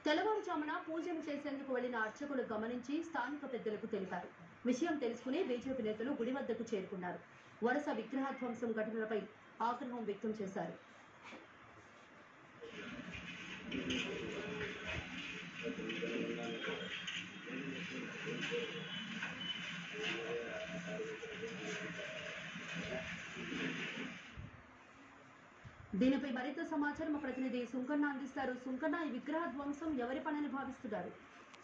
తెల్లవారుజామున పూజలు చేసేందుకు వెళ్లిన అర్చకులు గమనించి స్థానిక పెద్దలకు తెలిపారు విషయం తెలుసుకుని బీజేపీ నేతలు గుడి వద్దకు చేరుకున్నారు వరుస విగ్రహ ధ్వంసం ఘటనలపై ఆగ్రహం వ్యక్తం చేశారు దీనిపై మరింత సమాచారం మా ప్రతినిధి సుంకన్న అందిస్తారు సుంకన్న ఈ విగ్రహ ధ్వంసం ఎవరి పనని భావిస్తున్నారు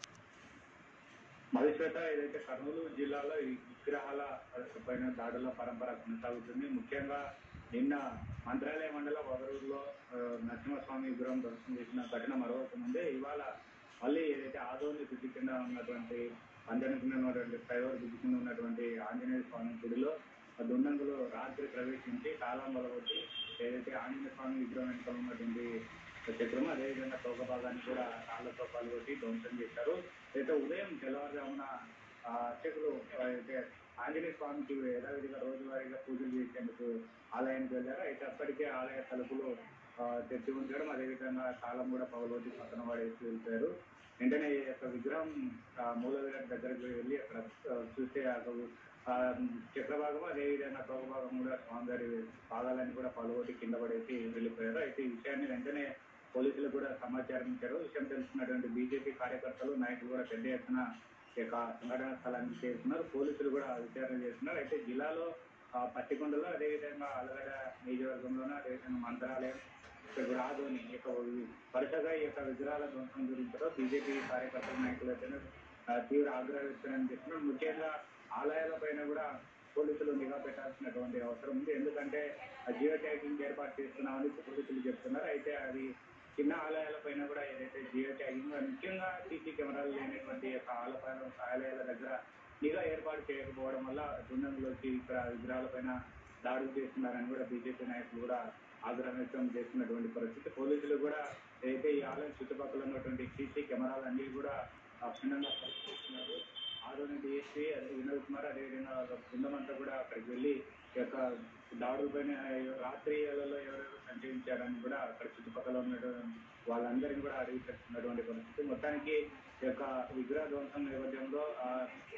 మధుశ్వేత ఏదైతే కర్నూలు జిల్లాలో ఈ విగ్రహాల పైన దాడుల పరంపర కొనసాగుతుంది ముఖ్యంగా నిన్న మంత్రాలయ మండలం వదరూరులో ఆ, నరసింహస్వామి విగ్రహం దర్శనం చేసిన ఘటన మరొక ముందే ఇవాళ మళ్ళీ ఏదైతే ఆదోని బ్రిడ్జి కింద ఉన్నటువంటి పంజన కింద ఉన్నటువంటి ఫ్లైఓవర్ బ్రిడ్జి కింద ఉన్నటువంటి ఆంజనేయ స్వామి గుడిలో ఆ దుండంగులు రాత్రి ప్రవేశించి తాళం బలగొట్టి ఏదైతే ఆంజనేయ స్వామి విగ్రహం వెనుక ఉన్నటువంటి చక్రం అదేవిధంగా తోక భాగాన్ని కూడా రాళ్లతో పాల్గొట్టి ధ్వంసం చేశారు అయితే ఉదయం తెల్లవారుజామున ఆ అర్చకులు అయితే ఆంజనేయ స్వామికి యథావిధిగా రోజువారీగా పూజలు చేసేందుకు ఆలయానికి వెళ్ళారు అయితే అప్పటికే ఆలయ తలుపులు ఆ, తెచ్చి ఉంచడం అదేవిధంగా తాళం కూడా పగలగొట్టి పక్కన వాడేసి వెళ్ళిపోయారు వెంటనే ఈ యొక్క విగ్రహం ఆ, మూల విరాట్ దగ్గరికి వెళ్ళి అక్కడ ఆ, చూస్తే అక్కడ ఆ, చక్రభాగం అదేవిధంగా తోక భాగం కూడా స్వామివారి పాదాలని కూడా పగలగొట్టి కింద పడేసి వెళ్ళిపోయారు అయితే ఈ విషయాన్ని వెంటనే పోలీసులు కూడా సమాచారం ఇచ్చారు విషయం తెలుసుకున్నటువంటి బీజేపీ కార్యకర్తలు నాయకులు కూడా పెద్ద ఎత్తున ఈ యొక్క సంఘటన స్థలానికి చేరుతున్నారు పోలీసులు కూడా విచారణ చేస్తున్నారు అయితే జిల్లాలో ఆ, పత్తికొండలో అదేవిధంగా అలగడ నియోజకవర్గంలోనూ అదేవిధంగా మంత్రాలయం ఇక్కడ రాదోని ఈ యొక్క వరుసగా ఈ యొక్క విగ్రహాల ధ్వంసం గురించో బీజేపీ కార్యకర్తల నాయకులు అయితే ఆ, తీవ్ర ఆగ్రహం వ్యక్తం చేస్తున్నారు ముఖ్యంగా ఆలయాల పైన కూడా పోలీసులు నిఘా పెట్టాల్సినటువంటి అవసరం ఉంది ఎందుకంటే జియో ట్యాగింగ్ ఏర్పాటు చేస్తున్నామని పోలీసులు చెప్తున్నారు అయితే అది చిన్న ఆలయాల పైన కూడా ఏదైతే జియో ట్యాగింగ్ ముఖ్యంగా సీసీ కెమెరాలు లేనటువంటి యొక్క ఆలయాల ఆలయాల దగ్గర నిఘా ఏర్పాటు చేయకపోవడం వల్ల దుండంగులు వచ్చి ఇక్కడ విగ్రహాల పైన దాడులు చేస్తున్నారని కూడా బీజేపీ నాయకులు కూడా ఆగ్రహం వ్యక్తం చేస్తున్నటువంటి పరిస్థితి పోలీసులు కూడా ఏదైతే ఈ ఆలయం చుట్టుపక్కల ఉన్నటువంటి సీసీ కెమెరాలన్నీ కూడా ఆ, క్షుణ్ణంగా పరిశీలిస్తున్నారు ఆదోని డిఎస్పీ అదే వినోద్ కుమార్ అదేవిధంగా ఒక బృందం అంతా కూడా అక్కడికి వెళ్ళి ఈ యొక్క దాడులపైన రాత్రి వేళల్లో ఎవరెవరు సంచరించారని కూడా అక్కడ చుట్టుపక్కల ఉన్నటువంటి వాళ్ళందరినీ కూడా అడిగి తెలుస్తున్నటువంటి పరిస్థితి మొత్తానికి ఈ యొక్క విగ్రహ ధ్వంసం నేపథ్యంలో ఆ,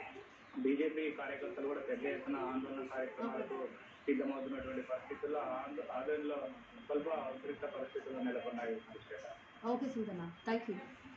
బీజేపీ కార్యకర్తలు కూడా పెద్ద ఎత్తున ఆందోళన కార్యక్రమాలకు సిద్ధమవుతున్నటువంటి పరిస్థితుల్లో ఆందో- ఆందోళనలో స్వల్ప ఉద్రిక్త పరిస్థితులు నెలకొన్నాయి ఓకే సుంకన్న థ్యాంక్ యూ